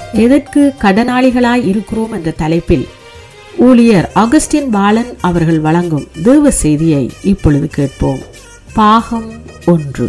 எதற்கு கடனாளிகளாய் இருக்கிறோம் என்ற தலைப்பில் ஊழியர் அகஸ்டின் பாலன் அவர்கள் வழங்கும் தேவ செய்தியை இப்பொழுது கேட்போம் பாகம் ஒன்று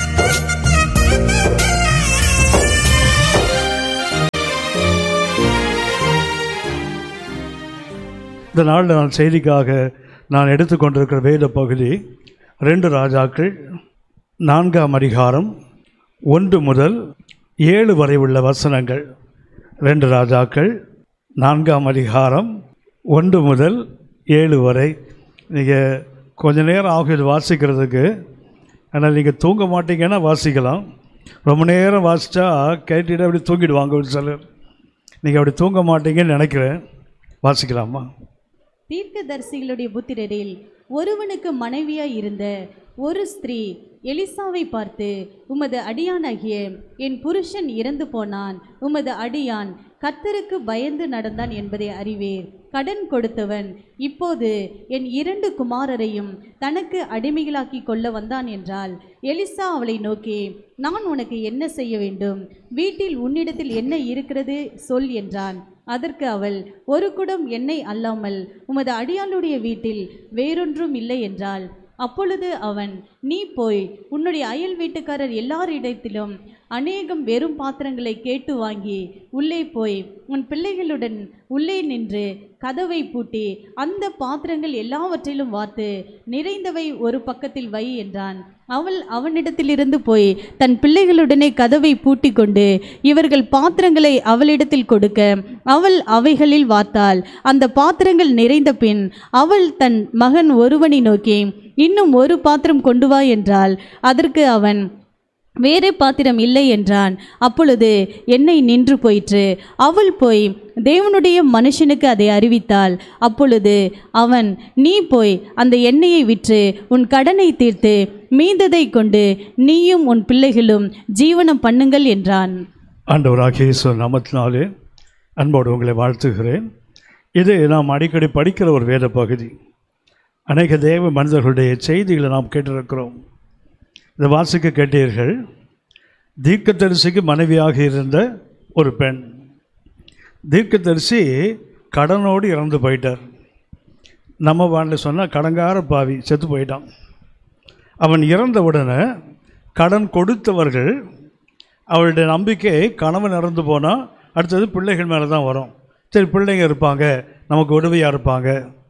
இந்த நாளில் நான் செய்திக்காக நான் எடுத்துக்கொண்டிருக்கிற வேத பகுதி ரெண்டு ராஜாக்கள் நான்காம் அதிகாரம் ஒன்று முதல் ஏழு வரை உள்ள வசனங்கள் ரெண்டு ராஜாக்கள் நான்காம் அதிகாரம் ஒன்று முதல் ஏழு வரை நீங்கள் கொஞ்ச நேரம் ஆகும் இது வாசிக்கிறதுக்கு ஆனால் நீங்கள் தூங்க மாட்டீங்கன்னா வாசிக்கலாம் ரொம்ப நேரம் வாசித்தா கேட்டுட்டு அப்படி தூங்கிடுவாங்க ஒரு சிலர் நீங்கள் அப்படி தூங்க மாட்டீங்கன்னு நினைக்கிறேன் வாசிக்கலாமா தீர்க்கதரிசிகளுடைய புத்திரரில் ஒருவனுக்கு மனைவியாய் இருந்த ஒரு ஸ்திரீ எலிசாவை பார்த்து உமது அடியானாகிய என் புருஷன் இறந்து போனான் உமது அடியான் கர்த்தருக்கு பயந்து நடந்தான் என்பதை அறிவீர் கடன் கொடுத்தவன் இப்போது என் இரண்டு குமாரரையும் தனக்கு அடிமைகளாக்கி கொள்ள வந்தான் என்றால் எலிசா அவளை நோக்கி நான் உனக்கு என்ன செய்ய வேண்டும் வீட்டில் உன்னிடத்தில் என்ன இருக்கிறது சொல் என்றான் அதற்கு அவள் ஒரு குடம் எண்ணெய் அல்லாமல் உமது அடியாளுடைய வீட்டில் வேறொன்றும் இல்லை என்றாள் அப்பொழுது அவன் நீ போய் உன்னுடைய அயல் வீட்டுக்காரர் எல்லாரிடத்திலும் அநேகம் வெறும் பாத்திரங்களை கேட்டு வாங்கி உள்ளே போய் உன் பிள்ளைகளுடன் உள்ளே நின்று கதவை பூட்டி அந்த பாத்திரங்கள் எல்லாவற்றிலும் வார்த்து நிறைந்தவை ஒரு பக்கத்தில் வை என்றான் அவள் அவனிடத்திலிருந்து போய் தன் பிள்ளைகளுடனே கதவை பூட்டி கொண்டு இவர்கள் பாத்திரங்களை அவளிடத்தில் கொடுக்க அவள் அவைகளில் வார்த்தாள் அந்த பாத்திரங்கள் நிறைந்த பின் அவள் தன் மகன் ஒருவனை நோக்கி இன்னும் ஒரு பாத்திரம் கொண்டு வா என்றாள் அதற்கு அவன் வேறே பாத்திரம் இல்லை என்றான் அப்பொழுது எண்ணெய் நின்று போயிற்று அவள் போய் தேவனுடைய மனுஷனுக்கு அதை அறிவித்தாள் அப்பொழுது அவன் நீ போய் அந்த எண்ணெயை விற்று உன் கடனை தீர்த்து மீந்ததை கொண்டு நீயும் உன் பிள்ளைகளும் ஜீவனம் பண்ணுங்கள் என்றான் ஆண்டவராகிய இயேசு நாமத்தினாலே அன்போடு உங்களை வாழ்த்துகிறேன் இது நாம் அடிக்கடி படிக்கிற ஒரு வேத பகுதி அநேக தேவ மனிதர்களுடைய செய்திகளை நாம் கேட்டிருக்கிறோம் இதை வாசிக்க கேட்டீர்கள் தீர்க்கதரிசிக்கு மனைவியாக இருந்த ஒரு பெண் தீர்க்கதரிசி கடனோடு இறந்து போயிட்டார் நம்ம வாழ்ந்து சொன்னால் கடங்கார பாவி செத்து போயிட்டான் அவன் இறந்த உடனே கடன் கொடுத்தவர்கள் அவளுடைய நம்பிக்கை கணவன் இறந்து போனால் அடுத்தது பிள்ளைகள் மேலே தான் வரும் சரி பிள்ளைங்க இருப்பாங்க நமக்கு உதவியாக இருப்பாங்க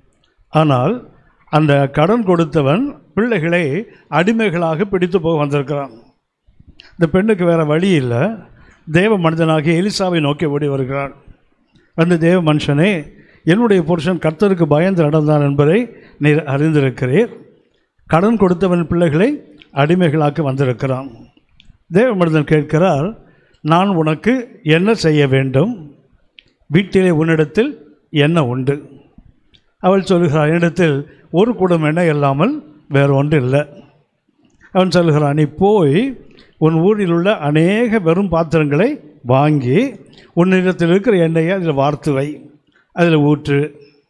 ஆனால் அந்த கடன் கொடுத்தவன் பிள்ளைகளை அடிமைகளாக பிடித்து போக வந்திருக்கிறான் இந்த பெண்ணுக்கு வேறு வழி இல்லை தேவ மனிதனாகிய எலிசாவை நோக்கி ஓடி வருகிறாள் அந்த தேவ மனுஷனே என்னுடைய புருஷன் கர்த்தருக்கு பயந்து நடந்தான் என்பதை நீர் அறிந்திருக்கிறீர் கடன் கொடுத்தவன் பிள்ளைகளை அடிமைகளாக்க வந்திருக்கிறான் தேவ மனிதன் கேட்கிறார் நான் உனக்கு என்ன செய்ய வேண்டும் வீட்டிலே உன்னிடத்தில் என்ன உண்டு அவள் சொல்கிறாள் என்னிடத்தில் ஒரு குடம் எண்ணெய் இல்லாமல் வேறு ஒன்று இல்லை அவன் சொல்கிறான் நீ போய் உன் ஊரில் உள்ள அநேக வெறும் பாத்திரங்களை வாங்கி உன்னிடத்தில் இருக்கிற எண்ணெயை அதில் வார்த்து வை அதில் ஊற்று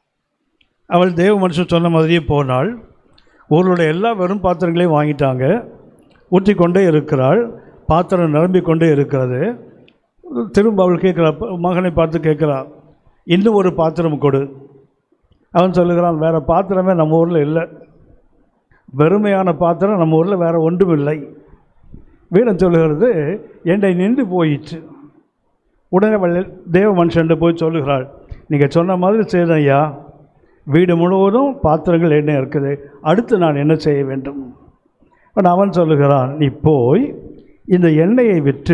அவள் தேவ மனுஷன் சொன்ன மாதிரியே போனாள் ஊரில் எல்லா வெறும் பாத்திரங்களையும் வாங்கிட்டாங்க ஊற்றி கொண்டே இருக்கிறாள் பாத்திரம் நிரம்பிக் கொண்டே இருக்கிறது திரும்ப அவள் கேட்குறா மகனை பார்த்து கேட்குறா இன்னும் ஒரு பாத்திரம் கொடு அவன் சொல்லுகிறான் வேறு பாத்திரமே நம்ம ஊரில் இல்லை வெறுமையான பாத்திரம் நம்ம ஊரில் வேறு ஒன்றும் இல்லை வீரன் சொல்லுகிறது என்னை நின்று போயிற்று உடனே அவள் தேவ மனுஷன் போய் சொல்லுகிறாள் நீங்கள் சொன்ன மாதிரி செய்தேன் ஐயா வீடு முழுவதும் பாத்திரங்கள் என்ன இருக்குது அடுத்து நான் என்ன செய்ய வேண்டும் ஆனால் அவன் சொல்லுகிறான் நீ போய் இந்த எண்ணெயை விற்று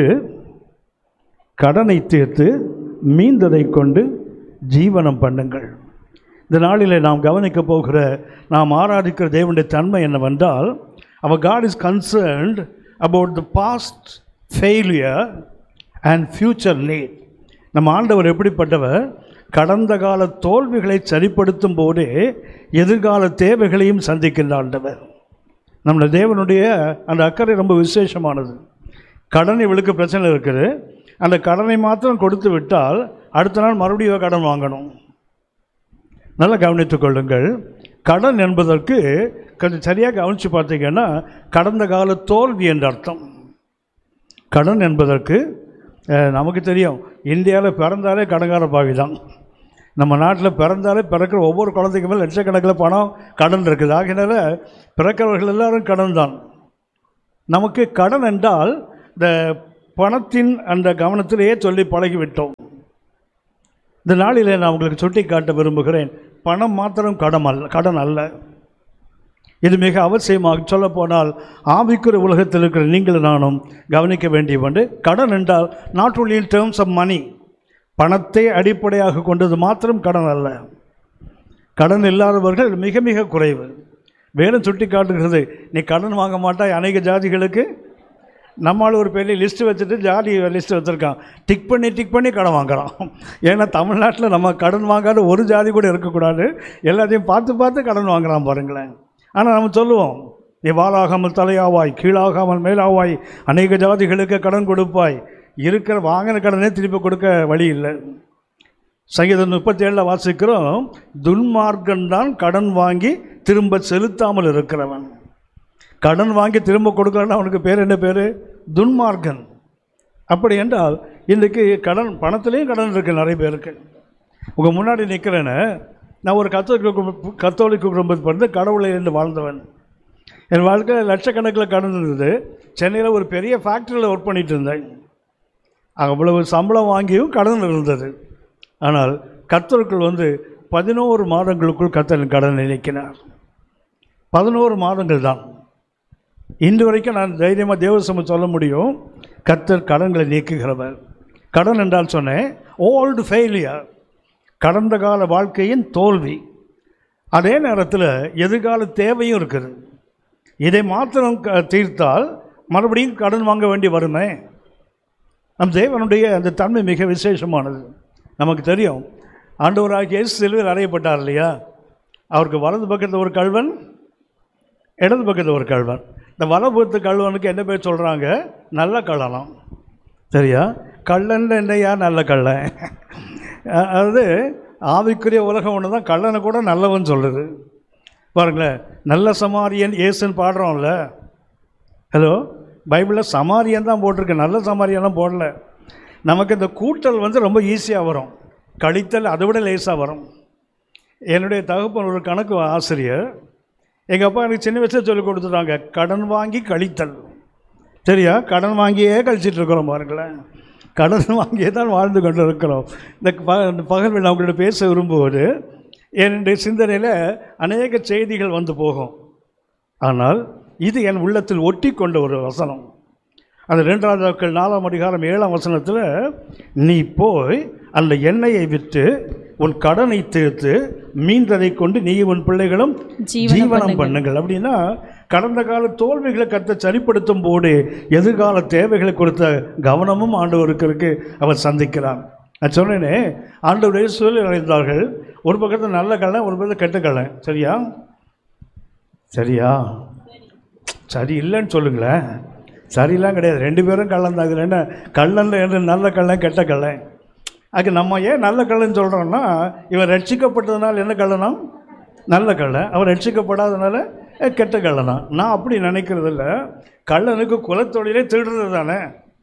கடனை தீர்த்து மீந்ததை கொண்டு ஜீவனம் பண்ணுங்கள் இந்த நாளில் நாம் கவனிக்க போகிற நாம் ஆராதிக்கிற தேவனுடைய தன்மை என்னவென்றால் அவர் God is concerned about the past failure and future need நம்ம ஆண்டவர் எப்படிப்பட்டவர் கடந்த கால தோல்விகளை சரிப்படுத்தும் போதே எதிர்கால தேவைகளையும் சந்திக்கின்ற ஆண்டவர் நம்மளோட தேவனுடைய அந்த அக்கறை ரொம்ப விசேஷமானது கடன் இவளுக்கு பிரச்சனை இருக்குது அந்த கடனை மாத்திரம் கொடுத்து விட்டால் அடுத்த நாள் மறுபடியும் கடன் வாங்கணும் நல்லா கவனித்துக் கொள்ளுங்கள் கடன் என்பதற்கு கொஞ்சம் சரியாக கவனித்து பார்த்தீங்கன்னா கடந்த கால தோல்வி என்ற அர்த்தம் கடன் என்பதற்கு அஹ், நமக்கு தெரியும் இந்தியாவில் பிறந்தாலே கடங்கார பாவி தான் நம்ம நாட்டில் பிறந்தாலே பிறக்கிற ஒவ்வொரு குழந்தைக்கு மேலே லட்சக்கணக்கில் பணம் கடன் இருக்குது ஆகையினால பிறக்கிறவர்கள் எல்லாரும் கடன் தான் நமக்கு கடன் என்றால் இந்த பணத்தின் அந்த கவனத்திலேயே சொல்லி பழகிவிட்டோம் இந்த நாளிலே நான் உங்களுக்கு சுட்டி காட்ட விரும்புகிறேன் பணம் மாத்திரம் கடன் அல்ல கடன் அல்ல இது மிக அவசியமாக சொல்ல போனால் ஆவிக்குரிய உலகத்தில் இருக்கிற நீங்களும் நானும் கவனிக்க வேண்டிய ஒன்று கடன் என்றால் not only in terms of money பணத்தை அடிப்படையாக கொண்டது மாத்திரம் கடன் அல்ல கடன் இல்லாதவர்கள் மிக மிக குறைவு வேறும் சுட்டி காட்டுகிறது நீ கடன் வாங்க மாட்டாய் அநேக ஜாதிகளுக்கு நம்மால் ஒரு பெரிய லிஸ்ட் வச்சுட்டு ஜாதி லிஸ்ட் வச்சுருக்கான் டிக் பண்ணி டிக் பண்ணி கடன் வாங்குறான் ஏன்னா தமிழ்நாட்டில் நம்ம கடன் வாங்காத ஒரு ஜாதி கூட இருக்கக்கூடாது எல்லாத்தையும் பார்த்து பார்த்து கடன் வாங்குறான் பாருங்களேன் ஆனால் நம்ம சொல்லுவோம் நீ வாழாகாமல் தலையாவாய் கீழாகாமல் மேலாவாய் அநேக ஜாதிகளுக்கு கடன் கொடுப்பாய் இருக்கிற வாங்கின கடனே திருப்பி கொடுக்க வழி இல்லை சங்கீதம் முப்பத்தி ஏழில் வாசிக்கிறோம் துன்மார்க்கன் தான் கடன் வாங்கி திரும்ப செலுத்தாமல் இருக்கிறவன் கடன் வாங்கி திரும்ப கொடுக்கலன்னா அவனுக்கு பேர் என்ன பேர் துன்மார்க்கன் அப்படி என்றால் இன்றைக்கு கடன் பணத்துலேயும் கடன் இருக்குது நிறைய பேருக்கு உங்கள் முன்னாடி நிற்கிறேன்னு நான் ஒரு கத்தோலிக்க குடும்ப- கத்தோலிக்க குடும்பத்தில் பிறந்து கடவுளை இருந்து வாழ்ந்தவன் என் வாழ்க்கையில் லட்சக்கணக்கில் கடன் இருந்தது சென்னையில் ஒரு பெரிய ஃபேக்ட்ரியில் ஒர்க் பண்ணிட்டு இருந்தேன் அவ்வளவு சம்பளம் வாங்கியும் கடன் இருந்தது ஆனால் கர்த்தருக்குள் வந்து பதினோரு மாதங்களுக்குள் கர்த்தர் கடன் நினைக்கினார் பதினோரு மாதங்கள் தான் இன்று வரைக்கும் நான் தைரியமாக தேவசமம் சொல்ல முடியும் கர்த்தர் கடன்களை நீக்குகிறவர் கடன் என்றால் சொன்னேன் ஓல்டு ஃபெயிலியர் கடந்த கால வாழ்க்கையின் தோல்வி அதே நேரத்தில் எதிர்கால தேவையும் இருக்குது இதை மாத்திரம் க- தீர்த்தால் மறுபடியும் கடன் வாங்க வேண்டி வருமே நம் தேவனுடைய அந்த தன்மை மிக விசேஷமானது நமக்கு தெரியும் ஆண்டவராகிய இயேசு சிலுவையில் அறையப்பட்டார் இல்லையா அவருக்கு வலது பக்கத்தில் ஒரு கல்வன் இடது பக்கத்தில் ஒரு கல்வன் இந்த வலபுறத்து கல்வனுக்கு என்ன பேர் சொல்கிறாங்க நல்ல கள்ளனம் சரியா கள்ளன் என்னையா நல்ல கள்ளன் அ- அதாவது ஆவிக்குரிய உலகம் ஒன்று தான் கள்ளனை கூட நல்லவன் சொல்லுது பாருங்களேன் நல்ல சமாரியன் இயேசுன்னு பாடுறோம்ல ஹலோ பைபிளில் சமாரியன் தான் போட்டிருக்கு நல்ல சமாரியெல்லாம் போடல நமக்கு இந்த கூட்டல் வந்து ரொம்ப ஈஸியாக வரும் கழித்தல் அதை விட லேசாக வரும் என்னுடைய தகப்பன் ஒரு கணக்கு ஆசிரியர் எங்கள் அப்பா எனக்கு சின்ன வயசில் சொல்லி கொடுத்துட்டாங்க கடன் வாங்கி கழித்தல் சரியா கடன் வாங்கியே கழிச்சிட்டு இருக்கிறோம் பாருங்களேன் கடன் வாங்கியே தான் வாழ்ந்து கொண்டு இருக்கிறோம் இந்த ப இந்த பகல் நான் உங்கள்கிட்ட பேச விரும்புவது என்னுடைய சிந்தனையில் அநேக செய்திகள் வந்து போகும் ஆனால் இது என் உள்ளத்தில் ஒட்டி கொண்ட ஒரு வசனம் அந்த ரெண்டாவது நாட்கள் நாலாம் அதிகாரம் ஏழாம் வசனத்தில் நீ போய் அந்த எண்ணெயை விற்று உன் கடனை தீர்த்து மீந்ததை கொண்டு நீ உன் பிள்ளைகளும் ஜீவனம் ஜீவனம் பண்ணுங்கள் அப்படின்னா கடந்த கால தோல்விகளை கத்த சரிப்படுத்தும் போது எதிர்கால தேவைகளை கொடுத்த கவனமும் ஆண்டவருக்கு இருக்கு அவர் சந்திக்கிறார் நான் சொன்னேனே ஆண்டவர் இயேசுவில் அடைந்தார்கள் ஒரு பக்கத்தில் நல்ல கள்ளன் ஒரு பக்கத்தில் கெட்ட கள்ளன் சரியா சரியா சரி இல்லைன்னு சொல்லுங்களேன் சரிலாம் கிடையாது ரெண்டு பேரும் கள்ளன் தான் இதில் என்ன கள்ளன்ல என்ன நல்ல கள்ளன் கெட்ட கள்ளன் அதுக்கு நம்ம ஏன் நல்ல கள்ளன் சொல்கிறோம்னா இவன் ரட்சிக்கப்பட்டதுனால என்ன கள்ளனம் நல்ல கள்ளன் அவன் ரட்சிக்கப்படாதனால அஹ், கெட்ட கள்ளனா நான் அப்படி நினைக்கிறது இல்லை கள்ளனுக்கு குலத்தொழிலே திருடுறது தானே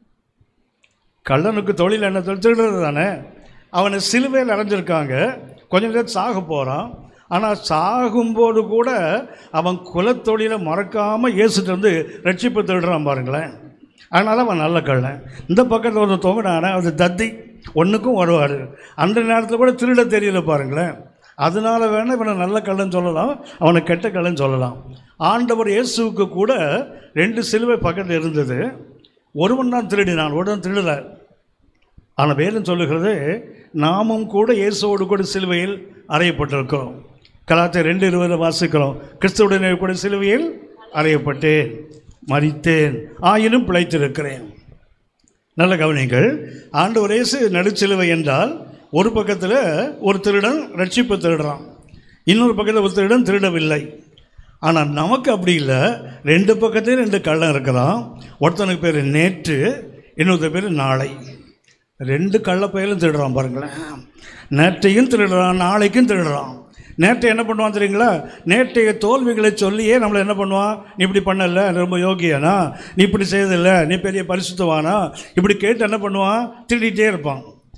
கள்ளனுக்கு தொழில் என்ன தொழில் திருடுறது தானே அவனை சிலுவையில் அடைஞ்சிருக்காங்க கொஞ்ச நேரம் சாக போகிறான் ஆனால் சாகும்போது கூட அவன் குலத்தொழிலை மறக்காமல் இயேசுட்டு வந்து ரட்சிப்பு திருடுறான் பாருங்களேன் அதனால் அவன் நல்ல கள்ளன் இந்த பக்கத்தில் ஒரு தொங்கினான அது தத்தி ஒன்றுக்கும் வருவார் அந்த நேரத்தில் கூட திருட தெரியல பாருங்களேன் அதனால வேணால் இவனை நல்ல கள்ளன் சொல்லலாம் அவனை கெட்ட கள்ளன் சொல்லலாம் ஆண்டவர் இயேசுவுக்கு கூட ரெண்டு சிலுவை பக்கத்தில் இருந்தது ஒருவன் தான் திருடினான் ஒருவன் திருடலை ஆனால் வேதம் சொல்லுகிறது நாமும் கூட இயேசுவோடு கூட சிலுவையில் அறையப்பட்டிருக்கிறோம் கலாத்தை ரெண்டு இருபது வாசிக்கிறோம் கிறிஸ்துவுடனே கூட சிலுவையில் அறையப்பட்டேன் மரித்தேன் ஆயினும் பிழைத்திருக்கிறேன் நல்ல கவனிங்கள் ஆண்டவர் இயேசு நடுச்சிலுவை என்றால் ஒரு பக்கத்தில் ஒரு திருடன் ரட்சிப்பு திருடுறான் இன்னொரு பக்கத்தில் ஒரு திருடன் திருடவில்லை ஆனால் நமக்கு அப்படி இல்லை ரெண்டு பக்கத்துலையும் ரெண்டு கள்ளம் இருக்கிறான் ஒருத்தனுக்கு பேர் நேற்று இன்னொருத்த பேர் நாளை ரெண்டு கள்ளப்பயலும் திருடுறான் பாருங்களேன் நேற்றையும் திருடுறான் நாளைக்கும் திருடுறான் நேற்று என்ன பண்ணுவான் தெரியுங்களா நேற்றைய தோல்விகளை சொல்லியே நம்மளை என்ன பண்ணுவான் நீ இப்படி பண்ணல நீ ரொம்ப யோகியானா நீ இப்படி செய்யதில்ல நீ பெரிய பரிசுத்தவானா இப்படி கேட்டு என்ன பண்ணுவான் திருடிட்டே இருப்பான்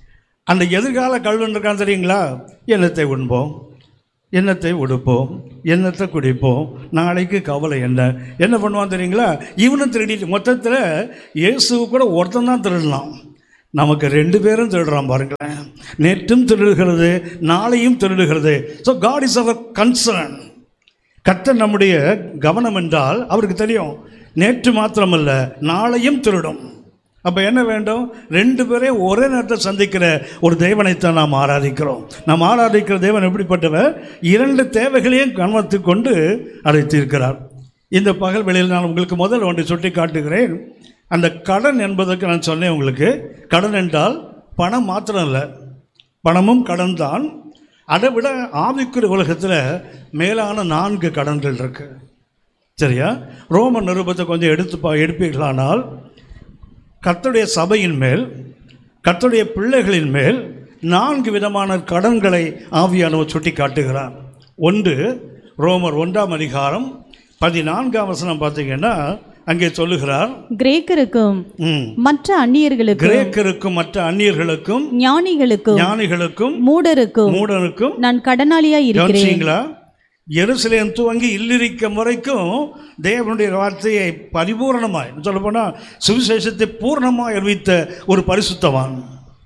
அந்த எதிர்கால கல்வன் இருக்கான் தெரியுங்களா எண்ணத்தை உண்போம் எண்ணத்தை உடுப்போம் எண்ணத்தை குடிப்போம் நாளைக்கு கவலை என்ன என்ன பண்ணுவான் தெரியுங்களா இவனும் திருடிட்டு மொத்தத்தில் இயேசு கூட ஒருத்தன் தான் திருடலாம் நமக்கு ரெண்டு பேரும் திருடுறான் பாருங்களேன் நேற்றும் திருடுகிறது நாளையும் திருடுகிறது ஸோ காட் இஸ் அவர் கன்சர்ன் கர்த்தர் நம்முடைய கவனம் என்றால் அவருக்கு தெரியும் நேற்று மாத்திரமல்ல நாளையும் திருடும் அப்போ என்ன வேண்டும் ரெண்டு பேரையும் ஒரே நேரத்தில் சந்திக்கிற ஒரு தெய்வனைத்தான் நாம் ஆராதிக்கிறோம் நாம் ஆராதிக்கிற தெய்வன் எப்படிப்பட்டவர் இரண்டு தேவைகளையும் கவனத்துக் கொண்டு அதை தீர்க்கிறார் இந்த பகல் வேளையில் நான் உங்களுக்கு முதல் ஒன்றை சுட்டி காட்டுகிறேன் அந்த கடன் என்பதற்கு நான் சொன்னேன் உங்களுக்கு கடன் என்றால் பணம் மாத்திரம் இல்லை பணமும் கடன் தான் அதை விட ஆவிக்குரிய உலகத்தில் மேலான நான்கு கடன்கள் இருக்கு சரியா ரோம நிருபத்தை கொஞ்சம் எடுத்து பா எடுப்பீர்களானால் கர்த்தருடைய சபையின் மேல் கர்த்தருடைய பிள்ளைகளின் மேல் நான்கு விதமான கடன்களை ஆவியானவர் சுட்டி காட்டுகிறார் ஒன்று ரோமர் ஒன்றாம் அதிகாரம் பதினான்காம் வசனம் பார்த்தீங்கன்னா அங்கே சொல்லுகிறார் கிரேக்கருக்கும் ம், மற்ற அந்நியர்களுக்கும் கிரேக்கருக்கும் மற்ற அந்நியர்களுக்கும் ஞானிகளுக்கும் ஞானிகளுக்கும் மூடருக்கும் மூடனுக்கும் நான் கடனாளியா இருக்கிறேன் கவனிச்சீங்களா எருசலேம் துவங்கி இல்லிரிக்கும் வரைக்கும் தேவனுடைய வார்த்தையை பரிபூரணமாய் சொல்லப்போனால் சுவிசேஷத்தை பூர்ணமாய் அறிவித்த ஒரு பரிசுத்தவான்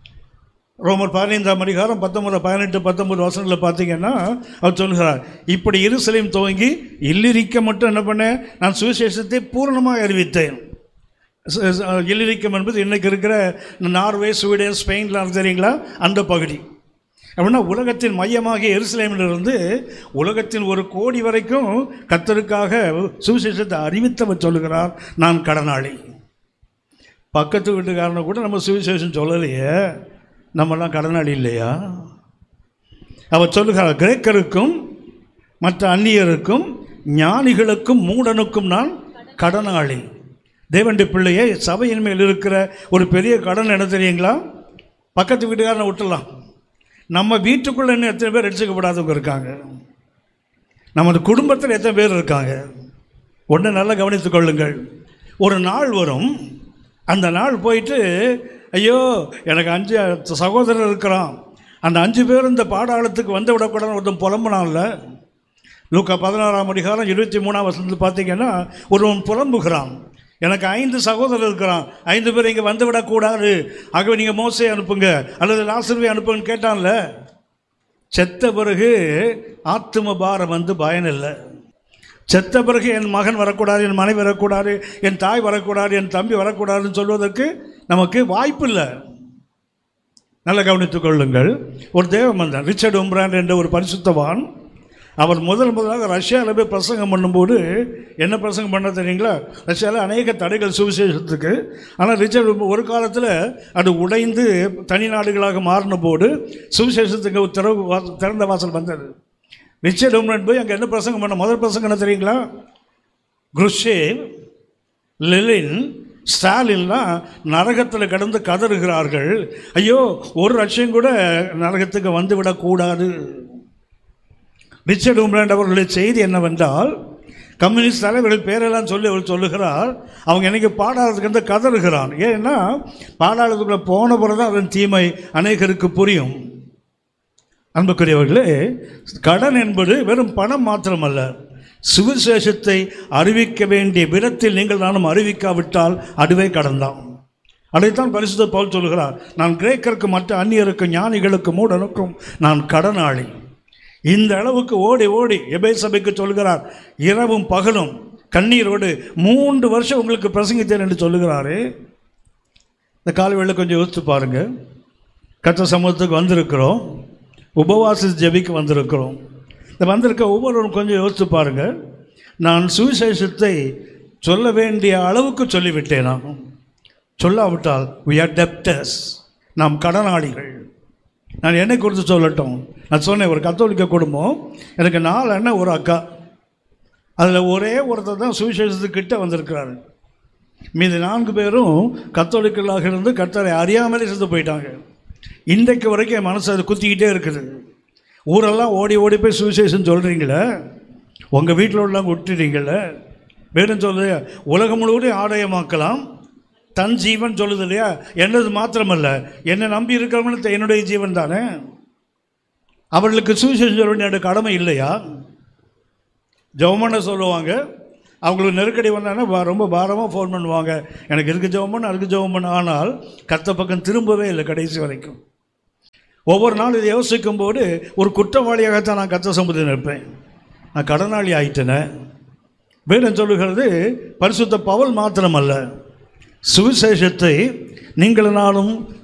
ரோமர் பதினைந்தாம் அதிகாரம் பத்தொன்பது பதினெட்டு பத்தொன்பது வசனங்களில் பார்த்தீங்கன்னா அவர் சொல்கிறார் இப்படி எருசலேம் துவங்கி இல்லிரிக்க மட்டும் என்ன பண்ணேன் நான் சுவிசேஷத்தை பூரணமாக அறிவித்தேன் ச- ச- இல்லிரிக்கம் என்பது இன்னைக்கு இருக்கிற நார்வே ஸ்வீடன் ஸ்பெயின்லாம் தெரியுங்களா அந்த பகுதி அப்படின்னா உலகத்தின் மையமாகிய எருசலேமிலிருந்து உலகத்தின் ஒரு கோடி வரைக்கும் கத்தருக்காக சுவிசேஷத்தை அறிவித்தவர் சொல்லுகிறார் நான் கடனாளி பக்கத்து வீட்டுக்காரனை கூட நம்ம சுவிசேஷம் சொல்லலையே நம்மலாம் கடனாளி இல்லையா அவர் சொல்லுகிறார் கிரேக்கருக்கும் மற்ற அந்நியருக்கும் ஞானிகளுக்கும் மூடனுக்கும் நான் கடனாளி தேவண்டி பிள்ளையை சபையின் மேல் இருக்கிற ஒரு பெரிய கடன் என்ன தெரியுங்களா பக்கத்து வீட்டுக்காரனை விட்டுலாம் நம்ம வீட்டுக்குள்ளே இன்னும் எத்தனை பேர் ரட்சிக்கப்படாதவங்க இருக்காங்க நமது குடும்பத்தில் எத்தனை பேர் இருக்காங்க ஒன்று நல்லா கவனித்துக் கொள்ளுங்கள் ஒரு நாள் வரும் அந்த நாள் போயிட்டு ஐயோ எனக்கு அஞ்சு சகோதரர் இருக்கிறான் அந்த அஞ்சு பேர் இந்த பாடாளத்துக்கு வந்து விடக்கூடாதுன்னு ஒருத்தன் புலம்புனான்ல லூக்கா பதினாறாம் அதிகாரம் இருபத்தி மூணாம் வசனத்தில் பார்த்தீங்கன்னா ஒருவன் புலம்புகிறான் எனக்கு ஐந்து சகோதரர் இருக்கிறான் ஐந்து பேர் இங்கே வந்து விடக்கூடாது ஆகவே நீங்கள் மோசை அனுப்புங்க அல்லது லாசருவை அனுப்புங்கன்னு கேட்டான்ல செத்த பிறகு ஆத்தும பாரம் வந்து பயனில்லை செத்த பிறகு என் மகன் வரக்கூடாது என் மனைவி வரக்கூடாது என் தாய் வரக்கூடாது என் தம்பி வரக்கூடாதுன்னு சொல்வதற்கு நமக்கு வாய்ப்பு இல்லை நல்லா கவனித்துக் கொள்ளுங்கள் ஒரு தேவமந்தன் ரிச்சர்ட் உம்ரான் என்ற ஒரு பரிசுத்தவான் அவர் முதல் முதலாக ரஷ்யாவில் போய் பிரசங்கம் பண்ணும்போது என்ன பிரசங்கம் பண்ண தெரியுங்களா ரஷ்யாவில் அநேக தடைகள் சுவிசேஷத்துக்கு ஆனால் ரிச்சர்ட் ஒரு காலத்தில் அது உடைந்து தனி நாடுகளாக மாறின போது சுவிசேஷத்துக்கு ஒரு திறவு வா- திறந்த வாசல் வந்தது ரிச்சர்ட் உம்ரான் போய் அங்கே என்ன பிரசங்கம் பண்ண முதல் பிரசங்கம் என்ன தெரியுங்களா குருஷேவ் லெலின் ஸ்டாலின்லாம் நரகத்தில் கடந்து கதறுகிறார்கள் ஐயோ ஒரு லட்சம் கூட நரகத்துக்கு வந்து விடக்கூடாது ரிச்சர்ட் உம்ராண்ட் அவர்களுடைய செய்தி என்னவென்றால் கம்யூனிஸ்ட் தலைவர்கள் பேரெல்லாம் சொல்லி அவர் சொல்லுகிறார் அவங்க என்னைக்கு பாடாளத்துக்கு வந்து கதறுகிறான் ஏன்னா பாடாளத்துக்குள்ளே போன பிறகு தான் அதன் தீமை அநேகருக்கு புரியும் அன்புக்குரியவர்களே கடன் என்பது வெறும் பணம் மாத்திரமல்ல சுவிசேஷத்தை அறிவிக்க வேண்டிய விதத்தில் நீங்கள் நானும் அறிவிக்காவிட்டால் அதுவே கடன் தான் அதைத்தான் பரிசுத்த பவுல் சொல்கிறார் நான் கிரேக்கருக்கு மற்ற அந்நியருக்கு ஞானிகளுக்கு மூடனுக்கும் நான் கடனாளி இந்த அளவுக்கு ஓடி ஓடி எபே சபைக்கு சொல்கிறார் இரவும் பகலும் கண்ணீரோடு மூன்று வருஷம் உங்களுக்கு பிரசங்கித்தேன் என்று சொல்லுகிறாரு இந்த காலவேளை கொஞ்சம் யோசித்து பாருங்க கத்த சமூகத்துக்கு வந்திருக்கிறோம் உபவாச ஜெபிக்கு வந்திருக்கிறோம் இந்த வந்திருக்க ஒவ்வொருவரும் கொஞ்சம் யோசித்து பாருங்க நான் சுவிசேஷத்தை சொல்ல வேண்டிய அளவுக்கு சொல்லிவிட்டேனா சொல்லாவிட்டால் we are debtors நாம் கடனாளிகள் நான் என்னை குறித்து சொல்லட்டும் நான் சொன்னேன் ஒரு கத்தோலிக்க குடும்பம் எனக்கு நாலு அண்ணன் ஒரு அக்கா அதில் ஒரே ஒருத்தர் தான் சுவிசேஷத்துக்கிட்ட வந்திருக்கிறாரு மீதி நான்கு பேரும் கத்தோலிக்கர்களாக இருந்து கர்த்தரை அறியாமலே செத்து போயிட்டாங்க இன்றைக்கு வரைக்கும் என் மனசு அது குத்திக்கிட்டே இருக்குது ஊரெல்லாம் ஓடி ஓடி போய் சுவிசேஷம் சொல்கிறீங்களே உங்கள் வீட்டில் உள்ளவங்க விட்டுட்டீங்களே வேணும் சொல்லு உலகம் முழுவதும் ஆதாயமாக்கலாம் தன் ஜீவன் சொல்லுது இல்லையா என்னது மாத்திரமல்ல என்னை நம்பி இருக்கிறவங்களுக்கு என்னுடைய ஜீவன் தானே அவர்களுக்கு சுவிசேஷம் சொல்ல வேண்டிய கடமை இல்லையா ஜெபம் சொல்லுவாங்க அவங்களுக்கு நெருக்கடி வந்தாங்கன்னா பா- ரொம்ப பாரமாக ஃபோன் பண்ணுவாங்க எனக்கு இருக்கு ஜெபம் பண்ணு அதுக்கு ஜெபம் பண்ணு ஆனால் கத்த பக்கம் திரும்பவே இல்லை கடைசி வரைக்கும் ஒவ்வொரு நாள் இதை யோசிக்கும் போது ஒரு குற்றவாளியாகத்தான் நான் கத்த சம்பந்தம் இருப்பேன் நான் கடனாளி ஆயிட்டேனே வேதம் சொல்லுகிறது பரிசுத்த பவுல் மாத்திரமல்ல சுவிசேஷத்தை நீங்கள் நானும்